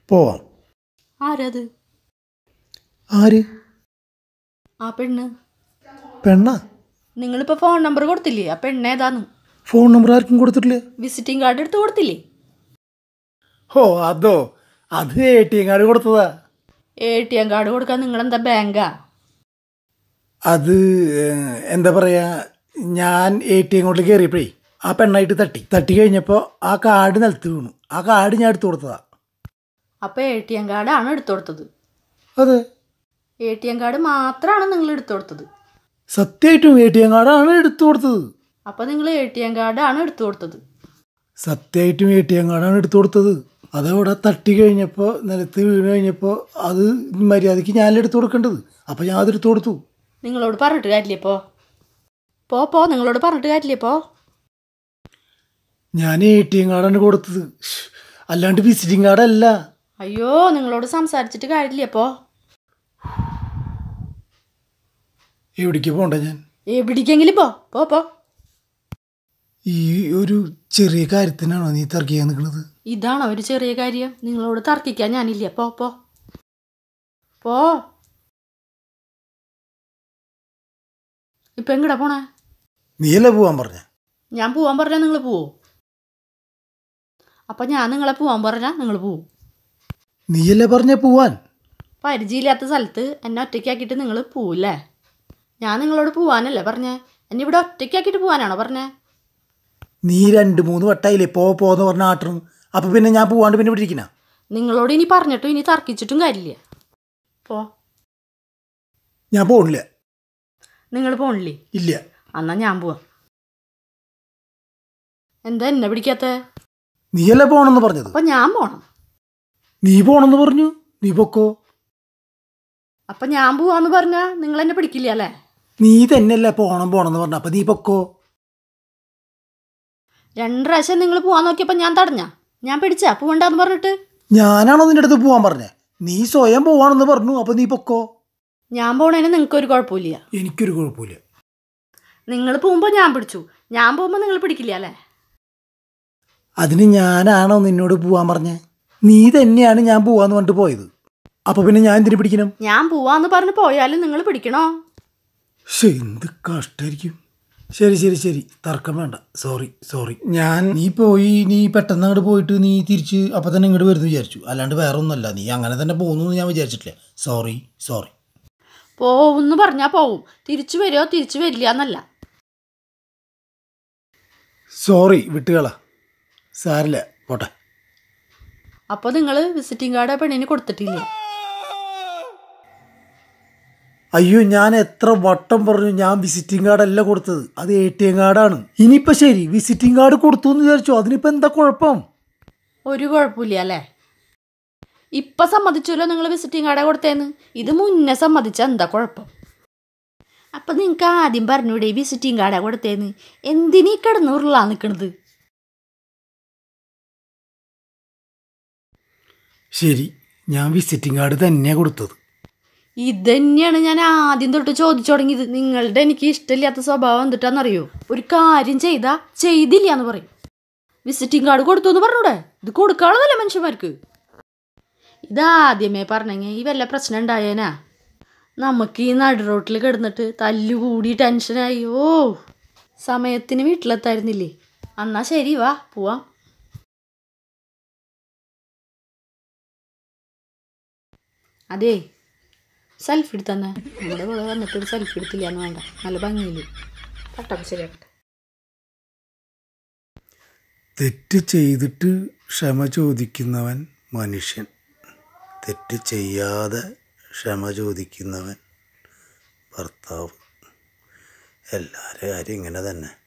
പോവാം ആരത് ആര് ആ പെണ്ണ് പെണ്ണാ നിങ്ങളിപ്പോൾ ഫോൺ നമ്പർ കൊടുത്തില്ലേ ആ പെണ്ണ് ഏതാന്ന് ഫോൺ നമ്പർ ആർക്കും കൊടുത്തിട്ടില്ല വിസിറ്റിംഗ് കാർഡ് എടുത്ത് കൊടുത്തില്ലേ ഓ അതോ അത് എ ടി എം കാർഡ് കൊടുത്തതാ എ ടി എം കാർഡ് കൊടുക്കാൻ നിങ്ങളെന്താ ബാങ്കാ അത് ഏഹ്, എന്താ പറയാ ഞാൻ എ ടി എം കൊണ്ട് കയറിയപ്പോഴേ ആ പെണ്ണായിട്ട് തട്ടി തട്ടി കഴിഞ്ഞപ്പോൾ ആ കാർഡ് നിലത്ത് വീണു ആ കാർഡ് ഞാൻ എടുത്തു കൊടുത്തതാ അപ്പോൾ എ ടി എം കാർഡാണ് എടുത്തു കൊടുത്തത് അതെ എ ടി എം കാർഡ് മാത്രമാണ് നിങ്ങൾ എടുത്തു കൊടുത്തത് സത്യമായിട്ടും എ ടി എം കാർഡാണ് എടുത്തു കൊടുത്തത് അപ്പോൾ നിങ്ങൾ എ ടി എം കാർഡാണ് എടുത്തു കൊടുത്തത് സത്യമായിട്ടും എ ടി എം കാർഡാണ് എടുത്തു കൊടുത്തത് അതവിടെ തട്ടി കഴിഞ്ഞപ്പോൾ നിലത്ത് വീണ് കഴിഞ്ഞപ്പോൾ അത് മര്യാദയ്ക്ക് ഞാനല്ലേ എടുത്തു കൊടുക്കേണ്ടത് അപ്പോൾ ഞാൻ അത് എടുത്തു കൊടുത്തു നിങ്ങളോട് പറഞ്ഞിട്ട് കാര്യമില്ലേ പോ പോ പോ നിങ്ങളോട് പറഞ്ഞിട്ട് കാര്യമില്ലേ പോ ഞാൻ എ ടി എം കാർഡാണ് കൊടുത്തത് ശ്ശ്. അല്ലാണ്ട് വിസിറ്റിംഗ് കാർഡല്ല അയ്യോ നിങ്ങളോട് സംസാരിച്ചിട്ട് കാര്യമില്ലേ പോ എവിടേക്ക് പോകണ്ട ഞാൻ എവിടേക്കെങ്കിലും പോ പോ പോ ഈ ഒരു ചെറിയ കാര്യത്തിനാണോ നീ തർക്കിക്കാൻ നിൽക്കുന്നത് ഇതാണോ ഒരു ചെറിയ കാര്യം നിങ്ങളോട് തർക്കിക്കാൻ ഞാനില്ല പോ പോ പോ ഇപ്പൊ എങ്ങടാ പോണേ നീയല്ലേ പോവാൻ പറഞ്ഞ ഞാൻ പോവാൻ പറഞ്ഞാൽ നിങ്ങൾ പോവോ അപ്പൊ ഞാൻ നിങ്ങളെ പോവാൻ പറഞ്ഞാൽ നിങ്ങൾ പോവും നീയല്ലേ പറഞ്ഞ പോവാൻ പരിചയമില്ലാത്ത സ്ഥലത്ത് എന്നെ ഒറ്റയ്ക്കാക്കിയിട്ട് നിങ്ങൾ പോവില്ലേ ഞാൻ നിങ്ങളോട് പോവാനല്ലേ പറഞ്ഞേ എന്നെ ഇവിടെ ഒറ്റയ്ക്കാക്കിയിട്ട് പോവാനാണോ പറഞ്ഞേ നീ രണ്ട് മൂന്ന് വട്ടായില്ലേ പോ പോന്ന് പറഞ്ഞ ആട്ടണം അപ്പൊ പിന്നെ ഞാൻ പോവാണ്ട് പിന്നെ ഇവിടെ ഇരിക്കണ നിങ്ങളോട് ഇനി പറഞ്ഞിട്ടും ഇനി തർക്കിച്ചിട്ടും കാര്യമില്ല പോ ഞാൻ പോണില്ല നിങ്ങൾ പോണില്ലേ ഇല്ല എന്നാ ഞാൻ പോവാം എന്താ എന്നെ പിടിക്കാത്ത നീയല്ലേ പോണെന്ന് പറഞ്ഞത് അപ്പൊ ഞാൻ പോണം നീ പോണെന്ന് പറഞ്ഞു നീ പൊക്കോ അപ്പൊ ഞാൻ പോവാന്ന് പറഞ്ഞാ നിങ്ങൾ എന്നെ പിടിക്കില്ല അല്ലേ നീ തന്നെയല്ലേ പോണം പോണെന്ന് പറഞ്ഞ അപ്പൊ നീ പൊക്കോ രണ്ട് പ്രാവശ്യം നിങ്ങൾ പോവാൻ നോക്കിയപ്പോ ഞാൻ തടഞ്ഞ ഞാൻ പിടിച്ചാ പോവണ്ടെന്ന് പറഞ്ഞിട്ട് ഞാനാണോ നിന്റെ അടുത്ത് പോവാൻ പറഞ്ഞേ നീ സ്വയം പോവാണെന്ന് പറഞ്ഞു അപ്പൊ നീ പൊക്കോ ഞാൻ പോണേന് നിങ്ങൾക്ക് ഒരു കുഴപ്പമില്ല എനിക്കൊരു കുഴപ്പമില്ല നിങ്ങൾ പോകുമ്പോൾ ഞാൻ പിടിച്ചു ഞാൻ പോകുമ്പോൾ നിങ്ങൾ പിടിക്കില്ല അല്ലേ അതിന് ഞാനാണോ നിന്നോട് പോവാൻ പറഞ്ഞേ നീ തന്നെയാണ് ഞാൻ പോവാന്ന് പറഞ്ഞിട്ട് പോയത് അപ്പൊ പിന്നെ ഞാൻ എന്തിനു പിടിക്കണം ഞാൻ പോവാന്ന് പറഞ്ഞ് പോയാലും നിങ്ങൾ പിടിക്കണോ ശ്ശെ, എന്ത് കഷ്ടായിരിക്കും ശരി ശരി ശരി തർക്കം വേണ്ട സോറി സോറി ഞാൻ നീ പോയി നീ പെട്ടെന്ന് അങ്ങോട്ട് പോയിട്ട് നീ തിരിച്ച് അപ്പം തന്നെ ഇങ്ങോട്ട് വരുന്നു വിചാരിച്ചു അല്ലാണ്ട് വേറെ ഒന്നുമല്ല നീ അങ്ങനെ തന്നെ പോകുന്നു എന്ന് ഞാൻ വിചാരിച്ചിട്ടില്ല സോറി സോറി പോവുന്ന് പറഞ്ഞാൽ പോവും തിരിച്ചു വരുമോ തിരിച്ചു വരില്ല എന്നല്ല സോറി വിട്ടുകള സാരില്ല പോട്ടെ അപ്പോൾ നിങ്ങൾ വിസിറ്റിംഗ് കാർഡ് ആ പെണ്ണിന് കൊടുത്തിട്ടില്ല അയ്യോ ഞാൻ എത്ര വട്ടം പറഞ്ഞു ഞാൻ വിസിറ്റിംഗ് കാർഡ് അല്ല കൊടുത്തത് അത് എ ടി എം കാർഡാണ് ഇനിയിപ്പോൾ ശരി വിസിറ്റിംഗ് കാർഡ് കൊടുത്തു എന്ന് വിചാരിച്ചു അതിനിപ്പോൾ എന്താ കുഴപ്പം ഒരു കുഴപ്പമില്ല അല്ലേ ഇപ്പൊ സമ്മതിച്ചല്ലോ നിങ്ങൾ വിസിറ്റിംഗ് കാർഡാ കൊടുത്തേന്ന് ഇത് മുന്നേ സമ്മതിച്ച എന്താ കുഴപ്പം അപ്പൊ നിങ്ങൾക്ക് ആദ്യം പറഞ്ഞൂടെ വിസിറ്റിംഗ് കാർഡാ കൊടുത്തേന്ന് എന്തിനീ കിടന്ന് ഉരുളാ നിൽക്കണത് ശരി ഞാൻ വിസിറ്റിംഗ് കാർഡ് തന്നെയാണ് കൊടുത്തത് ഇതന്നെയാണ് ഞാൻ ആദ്യം തൊട്ട് ചോദിച്ചു തുടങ്ങിയത് നിങ്ങളുടെ എനിക്ക് ഇഷ്ടമില്ലാത്ത സ്വഭാവം എന്തിട്ടാന്നറിയോ ഒരു കാര്യം ചെയ്താ ചെയ്തില്ല എന്ന് പറയും വിസിറ്റിംഗ് കാർഡ് കൊടുത്തു എന്ന് പറഞ്ഞൂടെ ഇത് കൊടുക്കാനുള്ളതല്ലേ മനുഷ്യന്മാർക്ക് ഇതാദ്യമേ പറഞ്ഞെങ്കിൽ ഈ വല്ല പ്രശ്നം ഉണ്ടായേനാ നമുക്ക് ഈ നടു റോട്ടിൽ കിടന്നിട്ട് തല്ലുകൂടി ടെൻഷനായി ഓ സമയത്തിന് വീട്ടിലെത്തായിരുന്നില്ലേ എന്നാ ശരി വാ പോവാം അതേ സെൽഫി എടുത്തന്നെ നമ്മുടെ കൂടെ വന്നിട്ട് ഒരു സെൽഫി എടുത്തില്ല എന്ന് വേണ്ട നല്ല ഭംഗിയില് കട്ടൊക്കെ ശരിയാക്കട്ടെ തെറ്റ് ചെയ്തിട്ട് ക്ഷമ ചോദിക്കുന്നവൻ മനുഷ്യൻ തെറ്റ് ചെയ്യാതെ ക്ഷമ ചോദിക്കുന്നവൻ ഭർത്താവ് എല്ലാവരുടെ കാര്യം ഇങ്ങനെ തന്നെ